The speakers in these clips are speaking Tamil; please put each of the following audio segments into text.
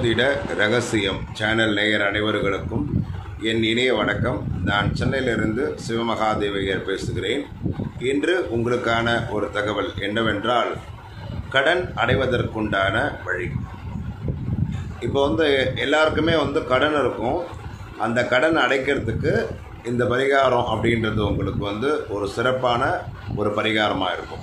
ஜோதிட ரகசியம் சேனல் நேயர் அனைவர்களுக்கும் என் இணைய வணக்கம் நான் சென்னையிலிருந்து சிவமகாதேவியர் பேசுகிறேன் இன்று உங்களுக்கான ஒரு தகவல் என்னவென்றால் கடன் அடைவதற்குண்டான வழி இப்போ வந்து எல்லாருக்குமே வந்து கடன் இருக்கும் அந்த கடன் அடைக்கிறதுக்கு இந்த பரிகாரம் அப்படின்றது உங்களுக்கு வந்து ஒரு சிறப்பான ஒரு பரிகாரமாக இருக்கும்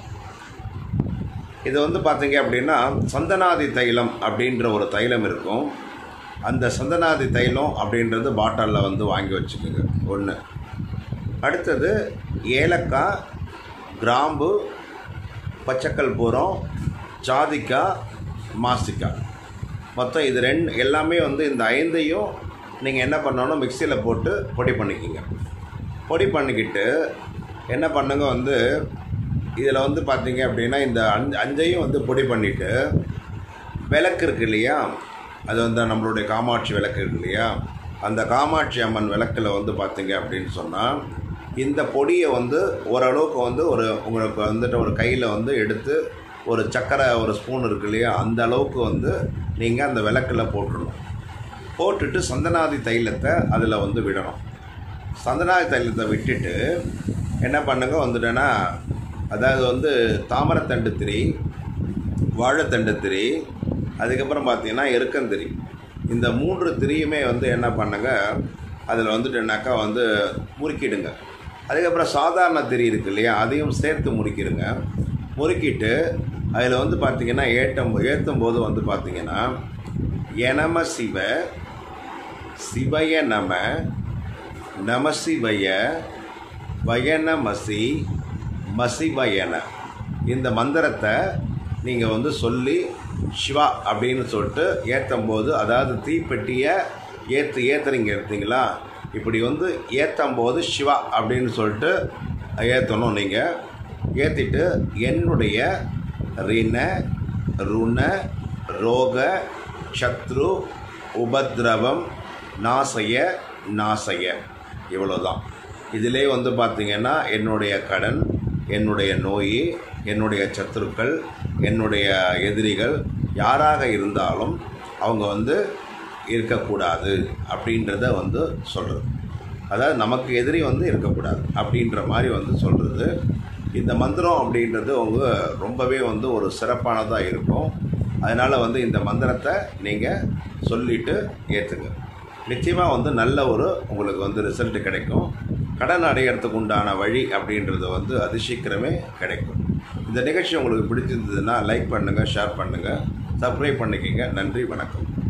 இது வந்து பார்த்தீங்க அப்படின்னா சந்தனாதி தைலம் அப்படின்ற ஒரு தைலம் இருக்கும் அந்த சந்தனாதி தைலம் அப்படின்றது பாட்டிலில் வந்து வாங்கி வச்சுக்கோங்க ஒன்று அடுத்தது ஏலக்காய் கிராம்பு பச்சைக்கல் பூரம் ஜாதிக்காய் மாசிக்காய் மொத்தம் இது ரெண்டு எல்லாமே வந்து இந்த ஐந்தையும் நீங்கள் என்ன பண்ணணும் மிக்சியில் போட்டு பொடி பண்ணிக்கிங்க பொடி பண்ணிக்கிட்டு என்ன பண்ணுங்க வந்து இதில் வந்து பார்த்தீங்க அப்படின்னா இந்த அஞ்சு அஞ்சையும் வந்து பொடி பண்ணிவிட்டு விளக்கு இருக்கு இல்லையா அது வந்து நம்மளுடைய காமாட்சி விளக்கு இருக்கு இல்லையா அந்த காமாட்சி அம்மன் விளக்கில் வந்து பார்த்தீங்க அப்படின்னு சொன்னால் இந்த பொடியை வந்து ஓரளவுக்கு வந்து ஒரு உங்களுக்கு வந்துட்டு ஒரு கையில் வந்து எடுத்து ஒரு சக்கரை ஒரு ஸ்பூன் இருக்கு இல்லையா அந்த அளவுக்கு வந்து நீங்கள் அந்த விளக்கில் போட்டுடணும் போட்டுட்டு சந்தனாதி தைலத்தை அதில் வந்து விடணும் சந்தனாதி தைலத்தை விட்டுட்டு என்ன பண்ணுங்க வந்துட்டேன்னா அதாவது வந்து தாமரத்தண்டு திரி வாழைத்தண்டு திரி அதுக்கப்புறம் பார்த்தீங்கன்னா எருக்கந்திரி இந்த மூன்று திரியுமே வந்து என்ன பண்ணுங்க அதில் வந்துட்டுனாக்கா வந்து முறுக்கிடுங்க அதுக்கப்புறம் சாதாரண திரி இருக்கு இல்லையா அதையும் சேர்த்து முறுக்கிடுங்க முறுக்கிட்டு அதில் வந்து பார்த்திங்கன்னா ஏட்டம் ஏற்றும் போது வந்து பார்த்திங்கன்னா எனம சிவ சிவய நம நமசிவய வயனமசி மசிவயன இந்த மந்திரத்தை நீங்கள் வந்து சொல்லி சிவா அப்படின்னு சொல்லிட்டு ஏற்றும் போது அதாவது தீப்பெட்டியை ஏற்று ஏற்றுறீங்க எடுத்தீங்களா இப்படி வந்து ஏற்றும் போது சிவா அப்படின்னு சொல்லிட்டு ஏற்றணும் நீங்கள் ஏற்றிட்டு என்னுடைய ரிண ருண ரோக சத்ரு உபத்ரவம் நாசய நாசய இவ்வளோதான் இதிலே வந்து பார்த்திங்கன்னா என்னுடைய கடன் என்னுடைய நோய் என்னுடைய சத்துருக்கள் என்னுடைய எதிரிகள் யாராக இருந்தாலும் அவங்க வந்து இருக்கக்கூடாது அப்படின்றத வந்து சொல்கிறது அதாவது நமக்கு எதிரி வந்து இருக்கக்கூடாது அப்படின்ற மாதிரி வந்து சொல்கிறது இந்த மந்திரம் அப்படின்றது அவங்க ரொம்பவே வந்து ஒரு சிறப்பானதாக இருக்கும் அதனால் வந்து இந்த மந்திரத்தை நீங்கள் சொல்லிவிட்டு ஏற்றுங்க நிச்சயமாக வந்து நல்ல ஒரு உங்களுக்கு வந்து ரிசல்ட் கிடைக்கும் கடன் அடையிறதுக்கு உண்டான வழி அப்படின்றது வந்து அது சீக்கிரமே கிடைக்கும் இந்த நிகழ்ச்சி உங்களுக்கு பிடிச்சிருந்ததுன்னா லைக் பண்ணுங்கள் ஷேர் பண்ணுங்கள் சப்ஸ்கிரைப் பண்ணிக்கோங்க நன்றி வணக்கம்